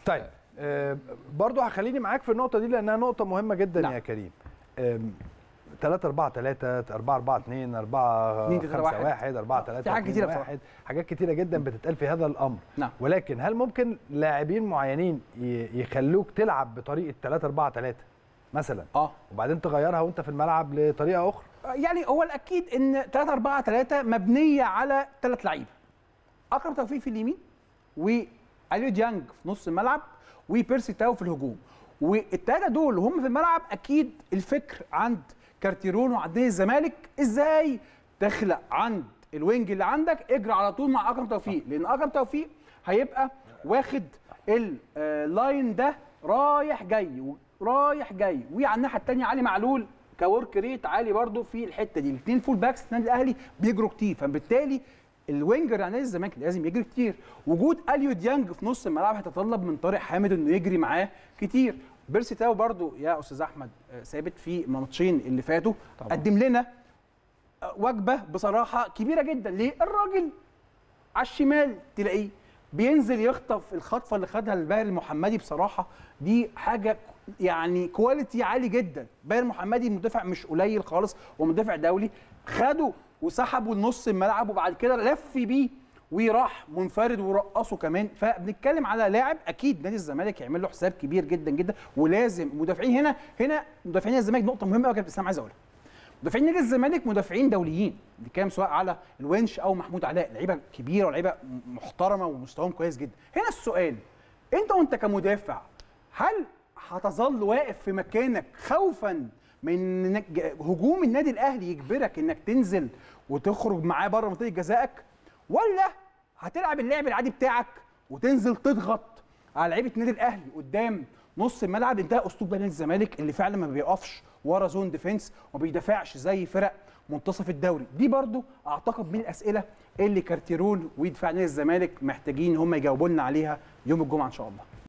طيب آه برضو هخليني معاك في النقطه دي لانها نقطه مهمه جدا نعم. يا كريم 3 4 3 4 4 2 4 اتنين، تلاتة، 5 واحد. 1 4 3 في حاجات كتيرة بصراحة. حاجات كتيره جدا بتتقال في هذا الامر نعم. ولكن هل ممكن لاعبين معينين ي- يخلوك تلعب بطريقه 3 4 3 مثلا اه وبعدين تغيرها وانت في الملعب لطريقه اخرى يعني هو الاكيد ان 3 4 3 مبنيه على ثلاث لعيبه اكرم توفيق في اليمين واليو ديانج في نص الملعب وبيرسي تاو في الهجوم والثلاثه دول وهم في الملعب اكيد الفكر عند كارتيرون وعند نادي الزمالك ازاي تخلق عند الوينج اللي عندك اجري على طول مع اكرم توفيق لان اكرم توفيق هيبقى واخد اللاين ده رايح جاي رايح جاي وعلى الناحيه الثانيه علي معلول كورك ريت عالي برده في الحته دي الاثنين فول باكس النادي الاهلي بيجروا كتير فبالتالي الوينجر على نادي الزمالك لازم يجري كتير وجود اليو ديانج في نص الملعب هيتطلب من طارق حامد انه يجري معاه كتير بيرسي تاو برضو يا استاذ احمد آه، ثابت في الماتشين اللي فاتوا طبعاً. قدم لنا آه، وجبه بصراحه كبيره جدا ليه الراجل على الشمال تلاقيه بينزل يخطف الخطفه اللي خدها الباهر المحمدي بصراحه دي حاجه يعني كواليتي عالي جدا باهر المحمدي مدافع مش قليل خالص ومدافع دولي خده وسحبه لنص الملعب وبعد كده لف بيه وراح منفرد ورقصه كمان فبنتكلم على لاعب اكيد نادي الزمالك يعمل له حساب كبير جدا جدا ولازم مدافعين هنا هنا مدافعين الزمالك نقطه مهمه قوي يا كابتن اسلام عايز اقولها مدافعين نادي الزمالك مدافعين دوليين بنتكلم سواء على الونش او محمود علاء لعيبه كبيره ولعيبه محترمه ومستواهم كويس جدا هنا السؤال انت وانت كمدافع هل هتظل واقف في مكانك خوفا من إنك ج- هجوم النادي الاهلي يجبرك انك تنزل وتخرج معاه بره منطقه جزائك ولا هتلعب اللعب العادي بتاعك وتنزل تضغط على لعيبه النادي الاهلي قدام نص الملعب انتهى اسلوب بقى نادي الزمالك اللي فعلا ما بيقفش ورا زون ديفنس وما بيدافعش زي فرق منتصف الدوري دي برضو اعتقد من الاسئله اللي كارتيرون ودفاع نادي الزمالك محتاجين هم يجاوبوا لنا عليها يوم الجمعه ان شاء الله